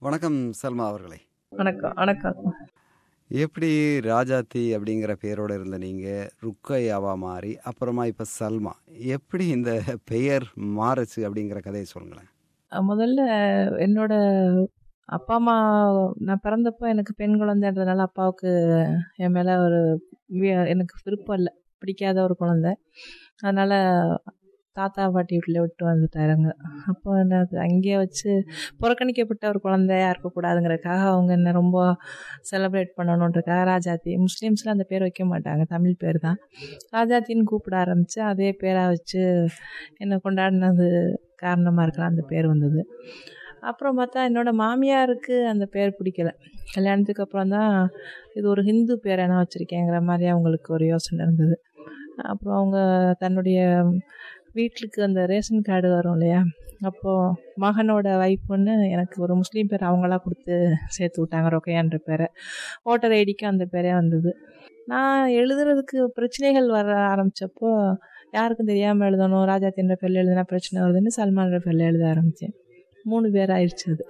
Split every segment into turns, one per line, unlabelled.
வணக்கம் சல்மா அவர்களே
வணக்கம் வணக்கம்
எப்படி ராஜாத்தி அப்படிங்கிற பேரோட இருந்த நீங்க ருக்கையாவா மாறி அப்புறமா இப்ப சல்மா எப்படி இந்த பெயர் மாறுச்சு அப்படிங்கிற கதையை சொல்லுங்களேன்
அஹ் முதல்ல என்னோட அப்பா அம்மா நான் பிறந்தப்போ எனக்கு பெண் குழந்தைன்றதுனால அப்பாவுக்கு என் மேலே ஒரு வி- எனக்கு விருப்பம் இல்லை பிடிக்காத ஒரு குழந்தை அதனால தாத்தா பாட்டி வீட்டில் விட்டு வந்துட்டாருங்க அப்போ என்ன அது அங்கேயே வச்சு புறக்கணிக்கப்பட்ட ஒரு குழந்தையா இருக்கக்கூடாதுங்கிறதுக்காக அவங்க என்ன ரொம்ப செலிப்ரேட் பண்ணணுன்றக்காக ராஜாத்தி முஸ்லீம்ஸில் அந்த பேர் வைக்க மாட்டாங்க தமிழ் பேர் தான் ராஜாத்தின்னு கூப்பிட ஆரம்பித்து அதே பேராக வச்சு என்னை கொண்டாடினது காரணமாக இருக்கலாம் அந்த பேர் வந்தது அப்புறம் பார்த்தா என்னோட மாமியாருக்கு அந்த பேர் பிடிக்கல கல்யாணத்துக்கு அப்புறம் தான் இது ஒரு ஹிந்து பேர் என்ன வச்சுருக்கேங்கிற மாதிரி அவங்களுக்கு ஒரு யோசனை இருந்தது அப்புறம் அவங்க தன்னுடைய வீட்டுக்கு அந்த ரேஷன் கார்டு வரும் இல்லையா அப்போது மகனோட ஒய்ஃப்னு எனக்கு ஒரு முஸ்லீம் பேர் அவங்களா கொடுத்து சேர்த்து விட்டாங்க ரொக்கையான்ற பேரை ஓட்டர் ஐடிக்கு அந்த பேரே வந்தது நான் எழுதுறதுக்கு பிரச்சனைகள் வர ஆரம்பித்தப்போ யாருக்கும் தெரியாமல் எழுதணும் ராஜாத்தின்ற பேரில் எழுதினா பிரச்சனை வருதுன்னு சல்மான்ற பேரில் எழுத ஆரம்பித்தேன் மூணு பேர் ஆயிடுச்சு அது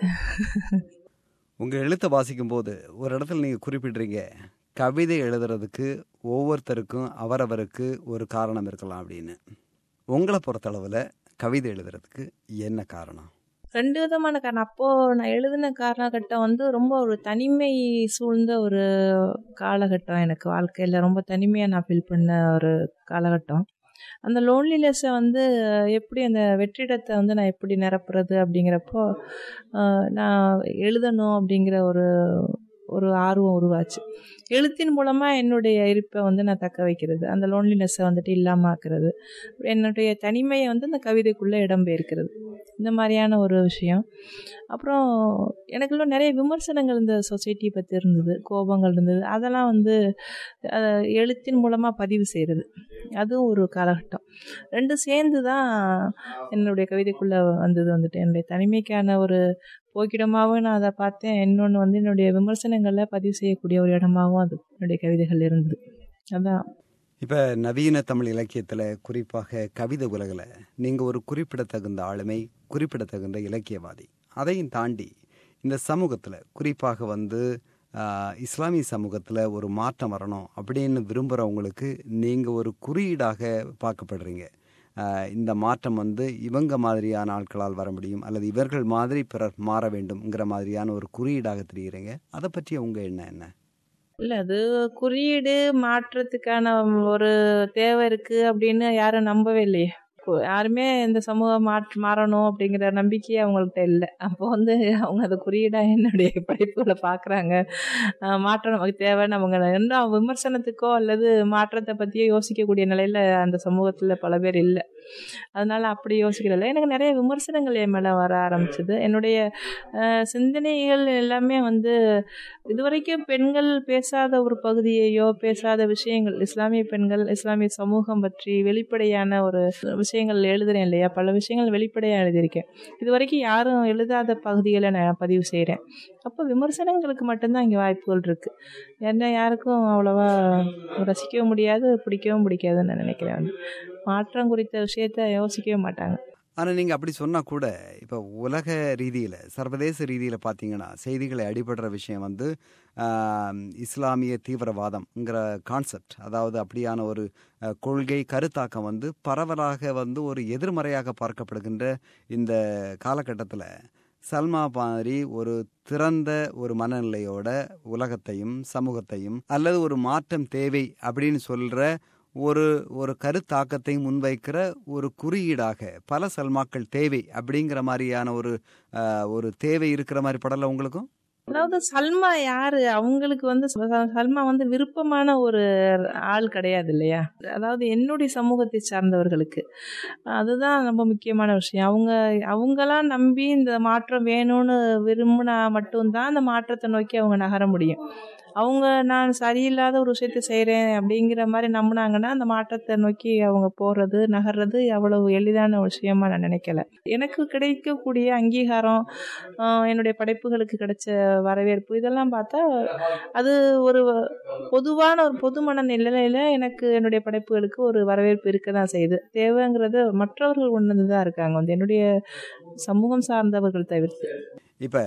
உங்க எழுத்தை வாசிக்கும் போது ஒரு இடத்துல நீங்க குறிப்பிடுறீங்க கவிதை எழுதுறதுக்கு ஒவ்வொருத்தருக்கும் அவரவருக்கு ஒரு காரணம் இருக்கலாம் அப்படின்னு உங்களை பொறுத்தளவில் கவிதை எழுதுறதுக்கு என்ன காரணம்
ரெண்டு விதமான காரணம் அப்போது நான் எழுதின காலகட்டம் வந்து ரொம்ப ஒரு தனிமை சூழ்ந்த ஒரு காலகட்டம் எனக்கு வாழ்க்கையில் ரொம்ப தனிமையாக நான் ஃபீல் பண்ண ஒரு காலகட்டம் அந்த லோன்லினஸை வந்து எப்படி அந்த வெற்றிடத்தை வந்து நான் எப்படி நிரப்புறது அப்படிங்கிறப்போ ஆஹ், நான் எழுதணும் அப்படிங்கிற ஒரு ஒரு ஆர்வம் உருவாச்சு எழுத்தின் மூலமாக என்னுடைய இருப்பை வந்து நான் தக்க வைக்கிறது அந்த லோன்லினஸை வந்துட்டு இல்லாமல் ஆக்குறது என்னுடைய தனிமையை வந்து அந்த கவிதைக்குள்ளே இடம்பெயர்க்கிறது இந்த மாதிரியான ஒரு விஷயம் அப்புறம் எனக்குள்ள நிறைய விமர்சனங்கள் இந்த சொசைட்டி பற்றி இருந்தது கோபங்கள் இருந்தது அதெல்லாம் வந்து அஹ், எழுத்தின் மூலமாக பதிவு செய்கிறது அதுவும் ஒரு காலகட்டம் ரெண்டும் சேர்ந்து தான் என்னுடைய கவிதைக்குள்ளே வந்தது வந்துட்டு என்னுடைய தனிமைக்கான ஒரு போக்கிடமாகவும் நான் அதை பார்த்தேன் இன்னொன்று வந்து என்னுடைய விமர்சனங்களில் பதிவு செய்யக்கூடிய ஒரு இடமாகவும் அது என்னுடைய கவிதைகள் இருந்தது அதான்
இப்போ நவீன தமிழ் இலக்கியத்தில் குறிப்பாக கவிதை உலகில் நீங்கள் ஒரு குறிப்பிடத்தகுந்த ஆளுமை குறிப்பிடத்தகுந்த இலக்கியவாதி அதையும் தாண்டி இந்த சமூகத்தில் குறிப்பாக வந்து ஆஹ், இஸ்லாமிய சமூகத்தில் ஒரு மாற்றம் வரணும் அப்படின்னு விரும்புகிறவங்களுக்கு நீங்கள் ஒரு குறியீடாக பார்க்கப்படுறீங்க ஆஹ், இந்த மாற்றம் வந்து இவங்க மாதிரியான ஆட்களால் வர முடியும் அல்லது இவர்கள் மாதிரி பிறர் மாற வேண்டும்ங்கிற மாதிரியான ஒரு குறியீடாக தெரிகிறீங்க அதை பற்றி உங்கள் எண்ணம் என்ன
இல்லை அது குறியீடு மாற்றத்துக்கான ஒரு தேவை இருக்குது அப்படின்னு யாரும் நம்பவே இல்லையே கு- யாருமே இந்த சமூகம் மாற்ற மாறணும் அப்படிங்கிற நம்பிக்கையே அவங்கள்ட்ட இல்லை அப்போ வந்து அவங்க அதை குறியீடாக என்னுடைய படைப்புகளை பார்க்குறாங்க மாற்றம் நமக்கு தேவைன்னு அவங்க என்ன விமர்சனத்துக்கோ அல்லது மாற்றத்தை பற்றியோ யோசிக்கக்கூடிய நிலையில் அந்த சமூகத்தில் பல பேர் இல்லை அதனால அப்படி யோசிக்கிறதில்ல எனக்கு நிறைய விமர்சனங்கள் என் மேலே வர ஆரம்பிச்சது என்னுடைய அஹ், சிந்தனைகள் எல்லாமே வந்து இதுவரைக்கும் பெண்கள் பேசாத ஒரு பகுதியையோ பேசாத விஷயங்கள் இஸ்லாமிய பெண்கள் இஸ்லாமிய சமூகம் பற்றி வெளிப்படையான ஒரு விஷயங்கள் எழுதுறேன் இல்லையா பல விஷயங்கள் வெளிப்படையாக எழுதியிருக்கேன் இது வரைக்கும் யாரும் எழுதாத பகுதிகளை நான் பதிவு செய்கிறேன் அப்போ விமர்சனங்களுக்கு மட்டும்தான் இங்கே வாய்ப்புகள் இருக்குது என்ன யாருக்கும் அவ்வளோவா ரசிக்கவும் முடியாது பிடிக்கவும் பிடிக்காதுன்னு நான் நினைக்கிறேன் வந்து மாற்றம் குறித்த விஷயத்த யோசிக்கவே மாட்டாங்க
ஆனால் நீங்கள் அப்படி சொன்னால் கூட இப்போ உலக ரீதியில் சர்வதேச ரீதியில் பார்த்தீங்கன்னா செய்திகளை அடிபடுற விஷயம் வந்து ஆம், இஸ்லாமிய தீவிரவாதம்ங்கிற கான்செப்ட் அதாவது அப்படியான ஒரு அஹ், கொள்கை கருத்தாக்கம் வந்து பரவலாக வந்து ஒரு எதிர்மறையாக பார்க்கப்படுகின்ற இந்த காலகட்டத்தில் சல்மா மாதிரி ஒரு திறந்த ஒரு மனநிலையோட உலகத்தையும் சமூகத்தையும் அல்லது ஒரு மாற்றம் தேவை அப்படின்னு சொல்ற ஒரு ஒரு கருத்தாக்கத்தை முன்வைக்கிற ஒரு குறியீடாக பல சல்மாக்கள் தேவை அப்படிங்கிற மாதிரியான ஒரு அஹ், ஒரு தேவை இருக்கிற மாதிரி படல உங்களுக்கும்
அதாவது சல்மா யாரு அவங்களுக்கு வந்து ச- சல்மா வந்து விருப்பமான ஒரு ஆள் கிடையாது இல்லையா அதாவது என்னுடைய சமூகத்தை சார்ந்தவர்களுக்கு அதுதான் ரொம்ப முக்கியமான விஷயம் அவங்க அவங்களாம் நம்பி இந்த மாற்றம் வேணும்னு விரும்பினா மட்டும்தான் அந்த மாற்றத்தை நோக்கி அவங்க நகர முடியும் அவங்க நான் சரியில்லாத ஒரு விஷயத்தை செய்கிறேன் அப்படிங்கிற மாதிரி நம்பினாங்கன்னா அந்த மாற்றத்தை நோக்கி அவங்க போகிறது நகர்றது அவ்வளவு எளிதான ஒரு விஷயமா நான் நினைக்கல எனக்கு கிடைக்கக்கூடிய அங்கீகாரம் ஆஹ் என்னுடைய படைப்புகளுக்கு கிடைச்ச வரவேற்பு இதெல்லாம் பார்த்தா அது ஒரு பொதுவான ஒரு பொது மனநிலையில் எனக்கு என்னுடைய படைப்புகளுக்கு ஒரு வரவேற்பு இருக்க தான் செய்யுது தேவைங்கிறது மற்றவர்கள் உணர்ந்து தான் இருக்காங்க வந்து என்னுடைய சமூகம் சார்ந்தவர்கள் தவிர்த்து
இப்போ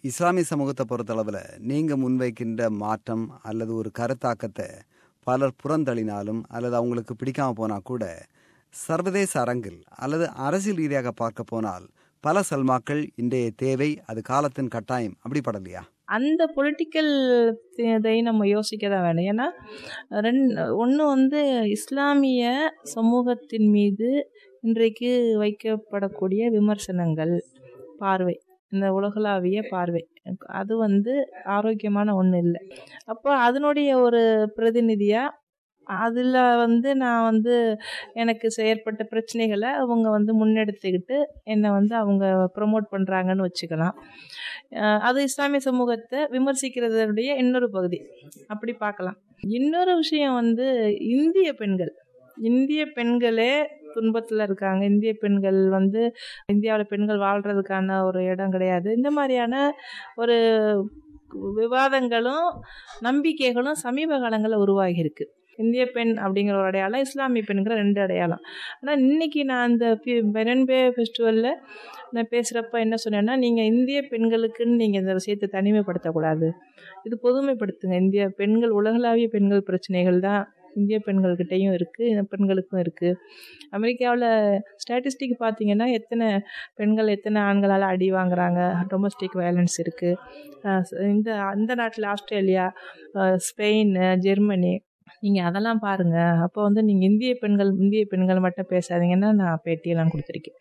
இஸ்லாமிய சமூகத்தை பொறுத்தளவில் நீங்கள் முன்வைக்கின்ற மாற்றம் அல்லது ஒரு கருத்தாக்கத்தை பலர் புறந்தள்ளினாலும் அல்லது அவங்களுக்கு பிடிக்காம போனால் கூட சர்வதேச அரங்கில் அல்லது அரசியல் ரீதியாக பார்க்க போனால் பல சல்மாக்கள் இன்றைய தேவை அது காலத்தின் கட்டாயம் அப்படிப்படலையா
அந்த பொலிட்டிக்கல் இதை நம்ம யோசிக்க தான் வேணும் ஏன்னா ரெண்டு ஒன்று வந்து இஸ்லாமிய சமூகத்தின் மீது இன்றைக்கு வைக்கப்படக்கூடிய விமர்சனங்கள் பார்வை இந்த உலகளாவிய பார்வை அது வந்து ஆரோக்கியமான ஒன்று இல்லை அப்போ அதனுடைய ஒரு பிரதிநிதியாக அதில் வந்து நான் வந்து எனக்கு செயற்பட்ட பிரச்சனைகளை அவங்க வந்து முன்னெடுத்துக்கிட்டு என்னை வந்து அவங்க ப்ரொமோட் பண்ணுறாங்கன்னு வச்சுக்கலாம் அது இஸ்லாமிய சமூகத்தை விமர்சிக்கிறதுடைய இன்னொரு பகுதி அப்படி பார்க்கலாம் இன்னொரு விஷயம் வந்து இந்திய பெண்கள் இந்திய பெண்களே துன்பத்தில் இருக்காங்க இந்திய பெண்கள் வந்து இந்தியாவில் பெண்கள் வாழ்கிறதுக்கான ஒரு இடம் கிடையாது இந்த மாதிரியான ஒரு விவாதங்களும் நம்பிக்கைகளும் சமீப காலங்களில் உருவாகியிருக்கு இந்திய பெண் அப்படிங்கிற ஒரு அடையாளம் இஸ்லாமிய பெண்கிற ரெண்டு அடையாளம் ஆனால் இன்றைக்கி நான் அந்த பெரன்பே ஃபெஸ்டிவலில் நான் பேசுகிறப்ப என்ன சொன்னேன்னா நீங்கள் இந்திய பெண்களுக்குன்னு நீங்கள் இந்த விஷயத்தை தனிமைப்படுத்தக்கூடாது இது பொதுமைப்படுத்துங்க இந்திய பெண்கள் உலகளாவிய பெண்கள் பிரச்சனைகள் தான் இந்திய பெண்கள்கிட்டையும் இருக்குது பெண்களுக்கும் இருக்குது அமெரிக்காவில் ஸ்டாட்டிஸ்டிக் பார்த்தீங்கன்னா எத்தனை பெண்கள் எத்தனை ஆண்களால் அடி வாங்குறாங்க டொமஸ்டிக் வயலன்ஸ் இருக்குது இந்த அந்த நாட்டில் ஆஸ்திரேலியா ஸ்பெயின் ஜெர்மனி நீங்கள் அதெல்லாம் பாருங்கள் அப்போ வந்து நீங்கள் இந்திய பெண்கள் இந்திய பெண்கள் மட்டும் பேசாதீங்கன்னா நான் பேட்டியெல்லாம் கொடுத்துருக்கேன்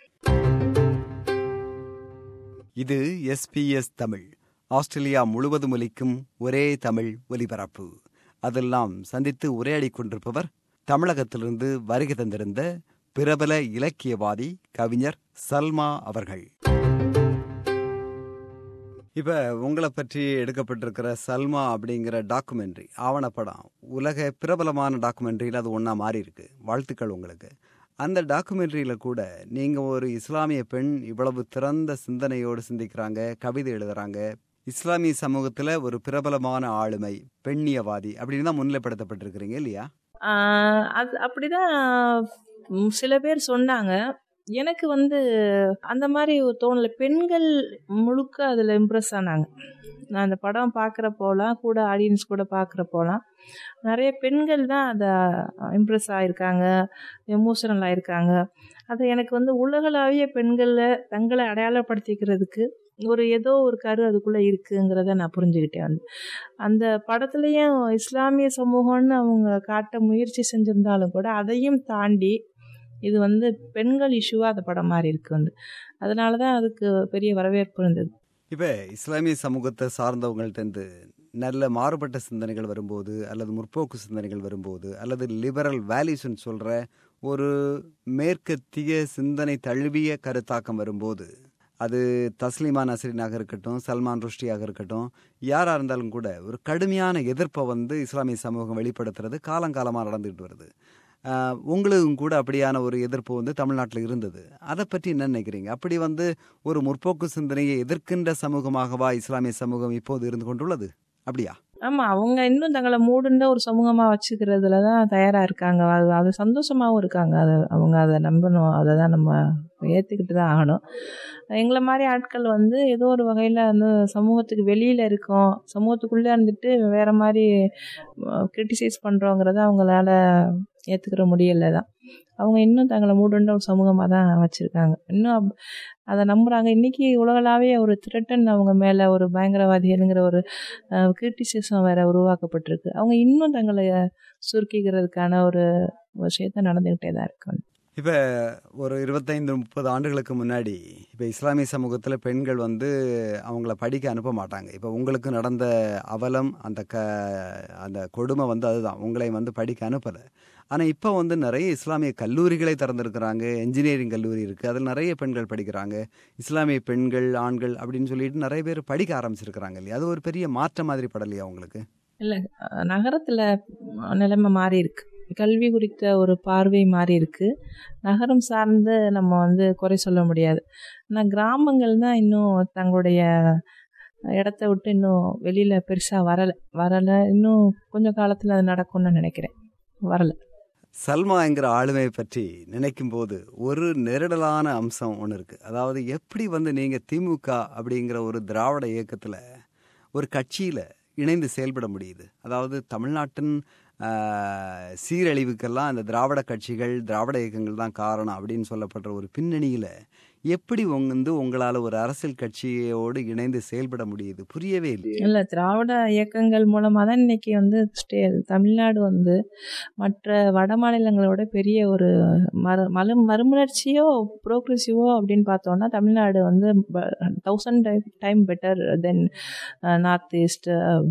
இது எஸ்பிஎஸ் தமிழ் ஆஸ்திரேலியா முழுவதும் ஒலிக்கும் ஒரே தமிழ் ஒலிபரப்பு அதெல்லாம் சந்தித்து உரையாடி கொண்டிருப்பவர் தமிழகத்திலிருந்து வருகை தந்திருந்த பிரபல இலக்கியவாதி கவிஞர் சல்மா அவர்கள் இப்போ உங்களை பற்றி எடுக்கப்பட்டிருக்கிற சல்மா அப்படிங்கிற டாக்குமெண்ட்ரி ஆவணப்படம் உலக பிரபலமான டாக்குமெண்ட்ரியில் அது ஒன்றா மாறி இருக்கு வாழ்த்துக்கள் உங்களுக்கு அந்த டாக்குமெண்ட்ரியில் கூட நீங்கள் ஒரு இஸ்லாமிய பெண் இவ்வளவு திறந்த சிந்தனையோடு சிந்திக்கிறாங்க கவிதை எழுதுறாங்க இஸ்லாமிய சமூகத்தில் ஒரு பிரபலமான ஆளுமை பெண்ணியவாதி அப்படின்னு தான் முன்னிலைப்படுத்தப்பட்டிருக்கிறீங்க இல்லையா
அது அப்படிதான் சில பேர் சொன்னாங்க எனக்கு வந்து அந்த மாதிரி தோணலை பெண்கள் முழுக்க அதில் இம்ப்ரெஸ் ஆனாங்க நான் அந்த படம் பார்க்குறப்போலாம் கூட ஆடியன்ஸ் கூட பார்க்குறப்போலாம் நிறைய பெண்கள் தான் அதை இம்ப்ரெஸ் ஆகிருக்காங்க எமோஷனல் ஆகிருக்காங்க அது எனக்கு வந்து உலகளாவிய பெண்களில் தங்களை அடையாளப்படுத்திக்கிறதுக்கு ஒரு ஏதோ ஒரு கரு அதுக்குள்ளே இருக்குங்கிறத நான் புரிஞ்சுக்கிட்டேன் வந்து அந்த படத்துலேயும் இஸ்லாமிய சமூகம்னு அவங்க காட்ட முயற்சி செஞ்சிருந்தாலும் கூட அதையும் தாண்டி இது வந்து பெண்கள் இஷ்யூவாக அந்த படம் மாதிரி இருக்கு வந்து அதனால தான் அதுக்கு பெரிய வரவேற்பு இருந்தது
இப்போ இஸ்லாமிய சமூகத்தை சார்ந்தவங்கள்ட்டேருந்து நல்ல மாறுபட்ட சிந்தனைகள் வரும்போது அல்லது முற்போக்கு சிந்தனைகள் வரும்போது அல்லது லிபரல் வேல்யூஸ்ன்னு சொல்கிற ஒரு மேற்கத்திய சிந்தனை தழுவிய கருத்தாக்கம் வரும்போது அது தஸ்லிமா நசரினாக இருக்கட்டும் சல்மான் ருஷ்டியாக இருக்கட்டும் யாராக இருந்தாலும் கூட ஒரு கடுமையான எதிர்ப்பை வந்து இஸ்லாமிய சமூகம் வெளிப்படுத்துறது காலங்காலமாக நடந்துகிட்டு வருது உங்களுக்கும் கூட அப்படியான ஒரு எதிர்ப்பு வந்து தமிழ்நாட்டில் இருந்தது அதை பற்றி என்ன நினைக்கிறீங்க அப்படி வந்து ஒரு முற்போக்கு சிந்தனையை எதிர்க்கின்ற சமூகமாகவா இஸ்லாமிய சமூகம் இப்போது இருந்து கொண்டுள்ளது அப்படியா
ஆமாம் அவங்க இன்னும் தங்களை மூடுன்ற ஒரு சமூகமாக வச்சுக்கிறதுல தான் தயாராக இருக்காங்க அது அது சந்தோஷமாகவும் இருக்காங்க அதை அவங்க அதை நம்பணும் அதை தான் நம்ம ஏற்றுக்கிட்டு தான் ஆகணும் எங்களை மாதிரி ஆட்கள் வந்து ஏதோ ஒரு வகையில் வந்து சமூகத்துக்கு வெளியில் இருக்கோம் சமூகத்துக்குள்ளே இருந்துட்டு வேறு மாதிரி கிரிட்டிசைஸ் பண்ணுறோங்கிறத அவங்களால ஏற்றுக்கிற முடியலை தான் அவங்க இன்னும் தங்களை மூடுன்ற ஒரு சமூகமாக தான் வச்சுருக்காங்க இன்னும் அதை நம்புகிறாங்க இன்றைக்கி உலகளாவிய ஒரு திரட்டன் அவங்க மேலே ஒரு பயங்கரவாதிகள்ங்கிற ஒரு கிரிட்டிசிசம் வேறு உருவாக்கப்பட்டிருக்கு அவங்க இன்னும் தங்களை சுருக்கிக்கிறதுக்கான ஒரு விஷயத்த நடந்துக்கிட்டே தான் இருக்கு
இப்போ ஒரு இருபத்தைந்து முப்பது ஆண்டுகளுக்கு முன்னாடி இப்போ இஸ்லாமிய சமூகத்தில் பெண்கள் வந்து அவங்கள படிக்க அனுப்ப மாட்டாங்க இப்போ உங்களுக்கு நடந்த அவலம் அந்த க அந்த கொடுமை வந்து அதுதான் உங்களை வந்து படிக்க அனுப்பலை ஆனால் இப்போ வந்து நிறைய இஸ்லாமிய கல்லூரிகளை திறந்துருக்கிறாங்க என்ஜினியரிங் கல்லூரி இருக்குது அதில் நிறைய பெண்கள் படிக்கிறாங்க இஸ்லாமிய பெண்கள் ஆண்கள் அப்படின்னு சொல்லிட்டு நிறைய பேர் படிக்க ஆரம்பிச்சிருக்கிறாங்க இல்லையா அது ஒரு பெரிய மாற்றம் மாதிரி படலையா உங்களுக்கு
இல்லை நகரத்தில் நிலைமை மாறி இருக்கு கல்வி குறித்த ஒரு பார்வை மாறி இருக்கு நகரம் சார்ந்து நம்ம வந்து குறை சொல்ல முடியாது ஆனால் கிராமங்கள் தான் இன்னும் தங்களுடைய இடத்த விட்டு இன்னும் வெளியில் பெருசாக வரலை வரலை இன்னும் கொஞ்சம் காலத்தில் அது நடக்கும்னு நினைக்கிறேன் வரலை
சல்மா என்கிற ஆளுமையை பற்றி நினைக்கும் போது ஒரு நெருடலான அம்சம் ஒன்று இருக்கு அதாவது எப்படி வந்து நீங்க திமுக அப்படிங்கிற ஒரு திராவிட இயக்கத்துல ஒரு கட்சியில இணைந்து செயல்பட முடியுது அதாவது தமிழ்நாட்டின் ஆஹ், சீரழிவுக்கெல்லாம் இந்த திராவிட கட்சிகள் திராவிட இயக்கங்கள் தான் காரணம் அப்படின்னு சொல்லப்படுற ஒரு பின்னணியில எப்படி உங்க வந்து உங்களால ஒரு அரசியல் கட்சியோடு இணைந்து செயல்பட முடியுது புரியவே இல்லை
இல்லை திராவிட இயக்கங்கள் மூலமாக தான் இன்னைக்கு வந்து ஸ்டே தமிழ்நாடு வந்து மற்ற வட மாநிலங்களோட பெரிய ஒரு மறு மறு மறுமலர்ச்சியோ ப்ரோக்ரெசிவோ அப்படின்னு பார்த்தோம்னா தமிழ்நாடு வந்து thousand time better than north east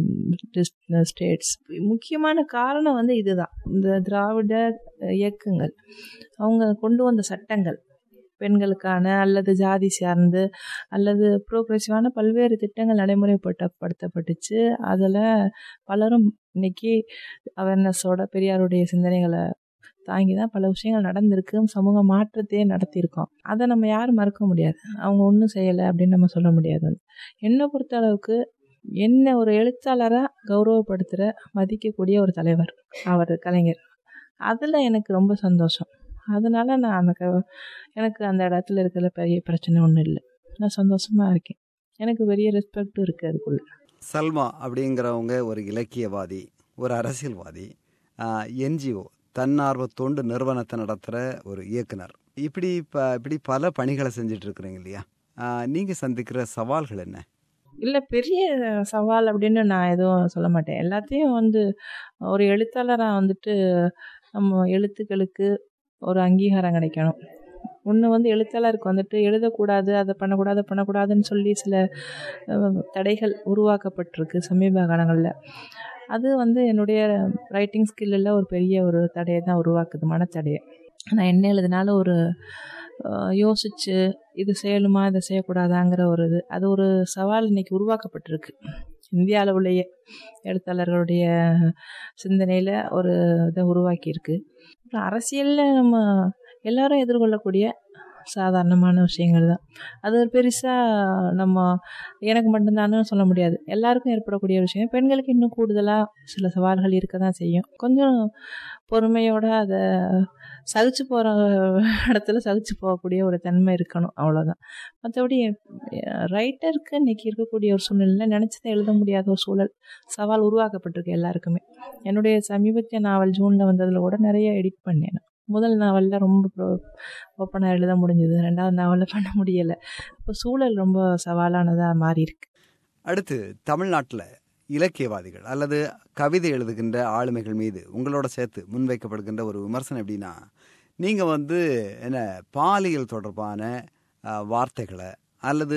states முக்கியமான காரணம் வந்து இதுதான் இந்த திராவிட இயக்கங்கள் அவங்க கொண்டு வந்த சட்டங்கள் பெண்களுக்கான அல்லது ஜாதி சார்ந்து அல்லது ப்ரோக்ரெசிவான பல்வேறு திட்டங்கள் நடைமுறைப்படுத்தப்பட்டுச்சு அதில் பலரும் இன்னைக்கு அவேர்னஸோட பெரியாருடைய சிந்தனைகளை தாங்கி தான் பல விஷயங்கள் நடந்திருக்கு சமூக மாற்றத்தையே நடத்தியிருக்கோம் அதை நம்ம யாரும் மறக்க முடியாது அவங்க ஒன்றும் செய்யலை அப்படின்னு நம்ம சொல்ல முடியாது என்னை பொறுத்த அளவுக்கு என்ன ஒரு எழுத்தாளராக கௌரவப்படுத்துகிற மதிக்கக்கூடிய ஒரு தலைவர் அவர் கலைஞர் அதில் எனக்கு ரொம்ப சந்தோஷம் அதனால நான் அந்த க எனக்கு அந்த இடத்துல இருக்கிற பெரிய பிரச்சனை ஒன்றும் இல்லை நான் சந்தோஷமாக இருக்கேன் எனக்கு பெரிய ரெஸ்பெக்டும் இருக்குது அதுக்குள்ள
சல்மா அப்படிங்கிறவங்க ஒரு இலக்கியவாதி ஒரு அரசியல்வாதி என்ஜிஓ தன்னார்வ தொண்டு நிறுவனத்தை நடத்துகிற ஒரு இயக்குனர் இப்படி இப்போ இப்படி பல பணிகளை செஞ்சுட்டு இருக்கிறீங்க இல்லையா நீங்கள் சந்திக்கிற சவால்கள் என்ன
இல்லை பெரிய சவால் அப்படின்னு நான் எதுவும் சொல்ல மாட்டேன் எல்லாத்தையும் வந்து ஒரு எழுத்தாளராக வந்துட்டு நம்ம எழுத்துக்களுக்கு ஒரு அங்கீகாரம் கிடைக்கணும் ஒன்று வந்து எழுத்தாளருக்கு வந்துட்டு எழுதக்கூடாது அதை பண்ணக்கூடாது அதை பண்ணக்கூடாதுன்னு சொல்லி சில அஹ், தடைகள் உருவாக்கப்பட்டிருக்கு சமீப காலங்களில் அது வந்து என்னுடைய ரைட்டிங் ஸ்கில்லில் ஒரு பெரிய ஒரு தடையை தான் உருவாக்குது மனத்தடையை நான் என்ன எழுதினாலும் ஒரு அஹ், யோசிச்சு இது செய்யணுமா இதை செய்யக்கூடாதாங்கிற ஒரு இது அது ஒரு சவால் இன்னைக்கு உருவாக்கப்பட்டிருக்கு இந்திய அளவுலேயே எழுத்தாளர்களுடைய சிந்தனையில் ஒரு இதை உருவாக்கியிருக்கு அப்புறம் அரசியலில் நம்ம எல்லாரும் எதிர்கொள்ளக்கூடிய சாதாரணமான விஷயங்கள் தான் அது ஒரு பெருசாக நம்ம எனக்கு மட்டும்தானு சொல்ல முடியாது எல்லாருக்கும் ஏற்படக்கூடிய விஷயம் பெண்களுக்கு இன்னும் கூடுதலாக சில சவால்கள் இருக்க தான் செய்யும் கொஞ்சம் பொறுமையோட அதை சகிச்சு போகிற இடத்துல சகிச்சு போகக்கூடிய ஒரு தன்மை இருக்கணும் அவ்வளோதான் மற்றபடி ரைட்டருக்கு இன்னைக்கு இருக்கக்கூடிய ஒரு சூழ்நிலை நினச்சதை எழுத முடியாத ஒரு சூழல் சவால் உருவாக்கப்பட்டிருக்கு எல்லாருக்குமே என்னுடைய சமீபத்திய நாவல் ஜூனில் வந்ததில் கூட நிறைய எடிட் பண்ணேன் நான். முதல் நாவலில் ரொம்ப ப்ரோ ஓப்பனாக எழுத முடிஞ்சது ரெண்டாவது நாவலில் பண்ண முடியலை இப்போ சூழல் ரொம்ப சவாலானதாக மாறி இருக்கு
அடுத்து தமிழ்நாட்டில் இலக்கியவாதிகள் அல்லது கவிதை எழுதுகின்ற ஆளுமைகள் மீது உங்களோட சேர்த்து முன்வைக்கப்படுகின்ற ஒரு விமர்சனம் எப்படின்னா நீங்கள் வந்து என்ன பாலியல் தொடர்பான அஹ், வார்த்தைகளை அல்லது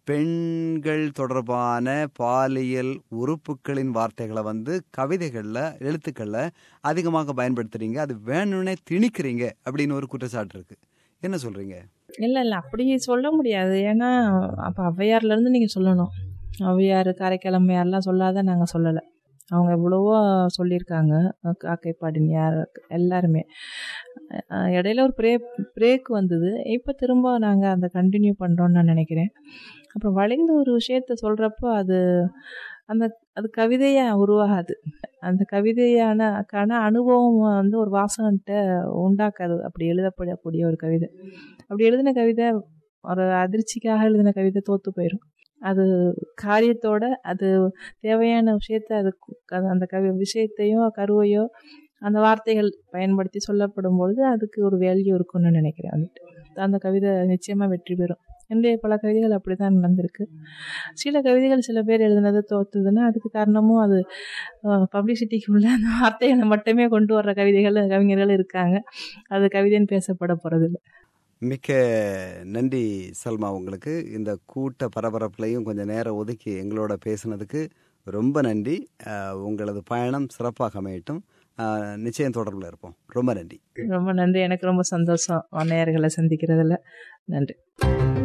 பெண்கள் தொடர்பான பாலியல் உறுப்புகளின் வார்த்தைகளை வந்து கவிதைகளில் எழுத்துக்களில் அதிகமாக பயன்படுத்துறீங்க அது வேணும்னே திணிக்கிறீங்க அப்படின்னு ஒரு குற்றச்சாட்டு இருக்கு என்ன சொல்றீங்க
இல்லை இல்லை அப்படி சொல்ல முடியாது ஏன்னா அப்போ ஔவையார்லேருந்து நீங்கள் சொல்லணும் ஔவையார் காரைக்கிழமையார்லாம் சொல்லாத நாங்கள் சொல்லலை அவங்க எவ்வளவோ சொல்லியிருக்காங்க காக்கை பாடினியார் எல்லாருமே அஹ் இடையில ஒரு பிரே பிரேக் வந்தது இப்போ திரும்ப நாங்கள் அதை கண்டினியூ பண்ணுறோன்னு நான் நினைக்கிறேன் அப்புறம் வளைந்து ஒரு விஷயத்த சொல்கிறப்போ அது அந்த அது கவிதையாக உருவாகாது அந்த கவிதையான கான அனுபவம் வந்து ஒரு வாசகன்ட்ட உண்டாக்காது அப்படி எழுதப்படக்கூடிய ஒரு கவிதை அப்படி எழுதின கவிதை ஒரு அதிர்ச்சிக்காக எழுதின கவிதை தோத்து போயிடும் அது காரியத்தோட அது தேவையான விஷயத்த அது அது- அந்த கவி விஷயத்தையோ கருவையோ அந்த வார்த்தைகள் பயன்படுத்தி சொல்லப்படும் பொழுது அதுக்கு ஒரு வேல்யூ இருக்கும்னு நினைக்கிறேன் வந்துட்டு அந்த கவிதை நிச்சயமாக வெற்றி பெறும் என்னுடைய பல கவிதைகள் அப்படி தான் நடந்திருக்கு சில கவிதைகள் சில பேர் எழுதுனது தோத்துதுன்னா அதுக்கு காரணமும் அது பப்ளிசிட்டிக்கு உள்ள அந்த வார்த்தைகளை மட்டுமே கொண்டு வர்ற கவிதைகள் கவிஞர்கள் இருக்காங்க அது கவிதைன்னு பேசப்பட போகிறதில்ல
மிக்க நன்றி சல்மா உங்களுக்கு இந்த கூட்ட பரபரப்புலையும் கொஞ்சம் நேரம் ஒதுக்கி எங்களோட பேசுனதுக்கு ரொம்ப நன்றி அஹ், உங்களது பயணம் சிறப்பாக அமையட்டும் அஹ், நிச்சயம் தொடர்பில் இருப்போம் ரொம்ப நன்றி
ரொம்ப நன்றி எனக்கு ரொம்ப சந்தோஷம் நேயர்களை சந்திக்கிறதுல நன்றி